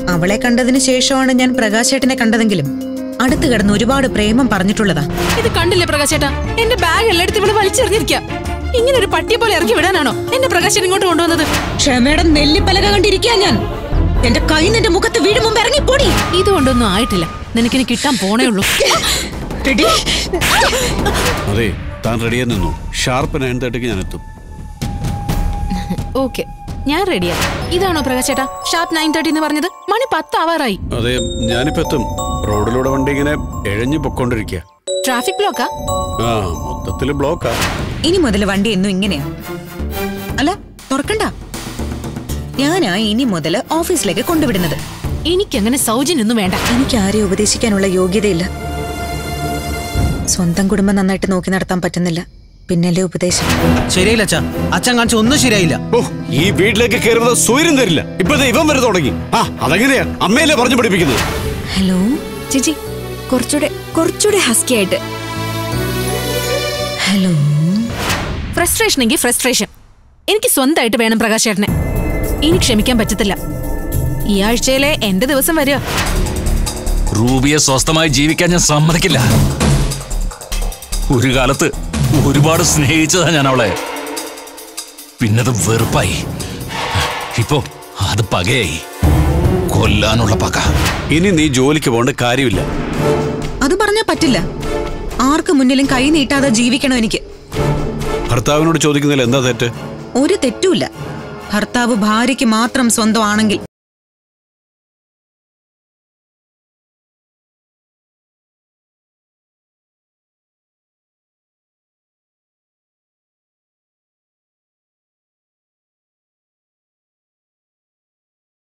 അവളെ കണ്ടതിന് ശേഷമാണ് ഞാൻ പ്രകാശേട്ടനെ കണ്ടതെങ്കിലും അടുത്ത് കിടന്ന് ഒരുപാട് പ്രേമം പറഞ്ഞിട്ടുള്ളതാ ഇത് കണ്ടില്ലേ പ്രകാശേട്ടാ എന്റെ ബാഗ് എല്ലായിടത്തും ഇവിടെ വലിച്ചെറിഞ്ഞിരിക്കാം ഇങ്ങനെ ഒരു പട്ടിയെ പോലെ ഇറക്കി വിടാനാണോ എന്റെ പ്രകാശൻ ഇങ്ങോട്ട് കൊണ്ടുവന്നത് ക്ഷമയുടെ നെല്ലിപ്പലക കണ്ടിരിക്കാ ഞാൻ എന്റെ കൈ നിന്റെ മുഖത്ത് വീഴും മുമ്പ് ഇറങ്ങിപ്പോടി ഇതുകൊണ്ടൊന്നും ആയിട്ടില്ല നിനക്കിനി കിട്ടാൻ പോണേ ഉള്ളൂ അതെ താൻ റെഡിയായി നിന്നു ഷാർപ്പ് നയൻ തേർട്ടിക്ക് ഞാൻ എത്തും ഓക്കെ ഞാൻ റെഡിയാ ഇതാണോ പ്രകാശേട്ടാ ഷാർപ്പ് നയൻ തേർട്ടി എന്ന് പറഞ്ഞത് മണി പത്ത് ആവാറായി അതെ ഞാനിപ്പോ എത്തും റോഡിലൂടെ വണ്ടി ഇങ്ങനെ എഴഞ്ഞു പൊക്കോണ്ടിരിക്കുക ട്രാഫിക് ബ്ലോക്കാ ആ മൊത്തത്തില് ബ്ലോക്കാ ഇനി മുതൽ വണ്ടി എന്നും ഇങ്ങനെയാ അല്ല തുറക്കണ്ട ഞാനാ ഇനി മുതൽ ഓഫീസിലേക്ക് കൊണ്ടുവിടുന്നത് എനിക്കങ്ങനെ സൗജന്യൊന്നും വേണ്ട എനിക്ക് ആരെയും ഉപദേശിക്കാനുള്ള യോഗ്യതയില്ല സ്വന്തം കുടുംബം നന്നായിട്ട് നോക്കി നടത്താൻ പറ്റുന്നില്ല പിന്നല്ലേ ഉപദേശം ശരിയായില്ല അച്ഛാ അച്ഛൻ കാണിച്ച ഒന്നും ശരിയായില്ല ഓ ഈ വീട്ടിലേക്ക് കയറുന്നത് സൂര്യൻ തരില്ല ഇപ്പൊ ദേ ഇവൻ വരെ തുടങ്ങി ആ അതെങ്ങനെയാ അമ്മയല്ലേ പറഞ്ഞു പഠിപ്പിക്കുന്നത് ഹലോ ചേച്ചി കുറച്ചുകൂടെ കുറച്ചുകൂടെ ഹസ്കി ആയിട്ട് ഹലോ ഫ്രസ്ട്രേഷൻ എങ്കിൽ ഫ്രസ്ട്രേഷൻ എനിക്ക് സ്വന്തമായിട്ട് വേണം പ്രകാശേട്ടനെ ഇനി ക്ഷമിക്കാൻ പറ്റത്തില്ല ഈ ആഴ്ചയിലെ എന്റെ ദിവസം വരിക റൂബിയെ സ്വസ്ഥമായി ജീവിക്കാൻ ഞാൻ സമ്മതിക്കില്ല ഒരു കാലത്ത് ഒരുപാട് സ്നേഹിച്ചതാ ഞാൻ അവളെ പിന്നത് വെറുപ്പായി ഇപ്പോ അത് പകയായി കൊല്ലാനുള്ള പക ഇനി നീ ജോലിക്ക് പോകേണ്ട കാര്യമില്ല അത് പറഞ്ഞാ പറ്റില്ല ആർക്ക് മുന്നിലും കൈ നീട്ടാതെ ജീവിക്കണം എനിക്ക് ഭർത്താവിനോട് ചോദിക്കുന്നതിൽ എന്താ തെറ്റ് ഒരു തെറ്റുമില്ല ഭർത്താവ് ഭാര്യയ്ക്ക് മാത്രം സ്വന്തമാണെങ്കിൽ